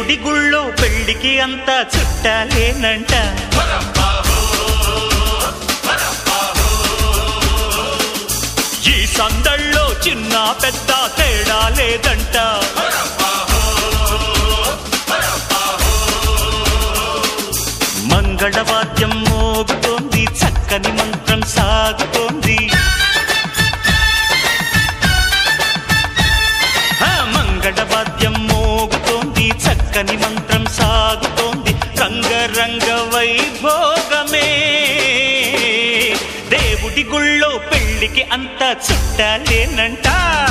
దేవుడి గుళ్ళో పెళ్లికి అంతా చుట్టాలేనంట ఈ సందళ్ళలో చిన్న పెద్ద తేడా లేదంట మంగళవాద్యం మోగుతోంది చక్కని మంత్రం సాగుతోంది ఆ మంగళవాద్యం మోగుతోంది చక్కని మంత్రం సాగుతోంది రంగరంగ వైభోగమే దేవుడి గుళ్ళో పెళ్లికి అంతా చుట్టాలేనంట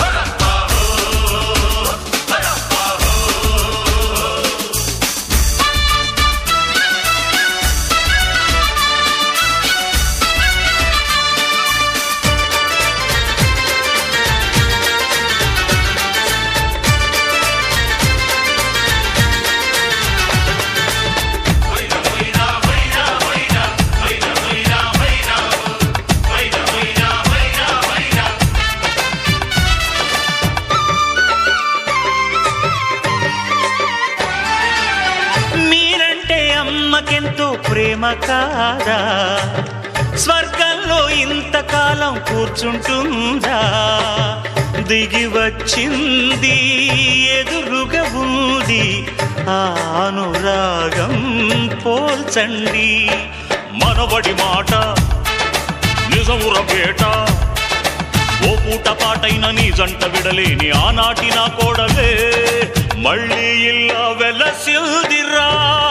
మీరంటే అమ్మకెంతో ప్రేమ కాదా స్వర్గంలో ఇంతకాలం కూర్చుంటుందా దిగి వచ్చింది ఎదురుగా ఉంది ఆ అనురాగం పోల్చండి మనబడి మాట నిజముర పేట ఓ పూట పాటైన నీ జంట విడలేని ఆనాటి నా కోడలే మళ్ళీ ఇల్లా వెలసిల్దిరా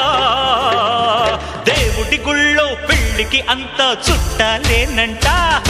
దేవుడి గుళ్ళో పెళ్లికి అంతా చుట్టాలేనంట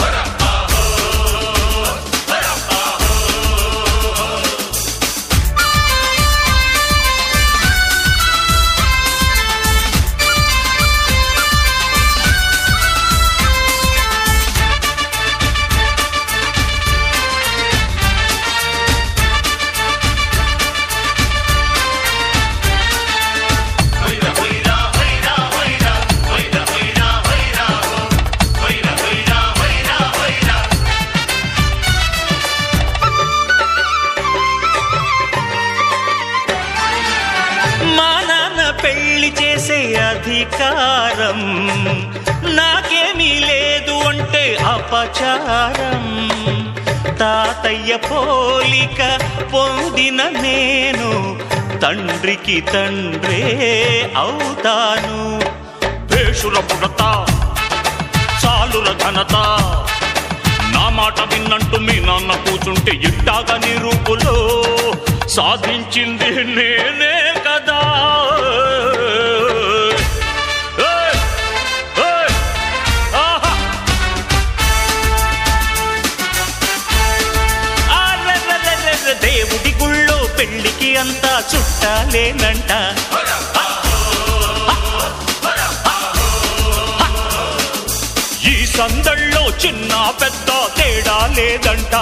మా నాన్న పెళ్లి చేసే అధికారం నాకేమీ లేదు అంటే అపచారం తాతయ్య పోలిక పొందిన నేను తండ్రికి తండ్రే అవుతాను భేషుల పుడత చాలుల ఘనత నా మాట విన్నంటూ మీ నాన్న కూచుంటే ఇట్టాగా నీ రూపులో సాధించింది నేనే కదా ఏయ్! ఏయ్! ఆహా! అరెరెరెరెరె, దేవుడి గుళ్ళో పెళ్లికి అంతా చుట్టాలేనంట ఈ సందళ్ళలో చిన్న పెద్ద తేడా లేదంట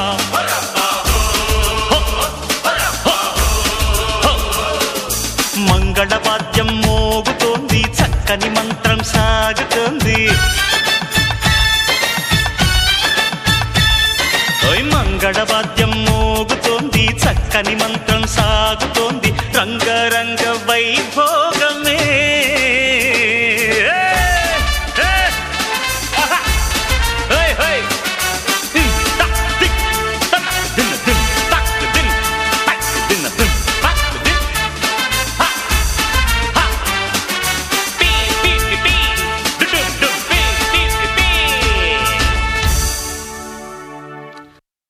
మంగళవాద్యం మోగుతోంది చక్కని మంత్రం సాగుతోంది ఓయ్ మంగళవాద్యం మోగుతోంది చక్కని మంత్రం సాగుతోంది రంగరంగ వైభ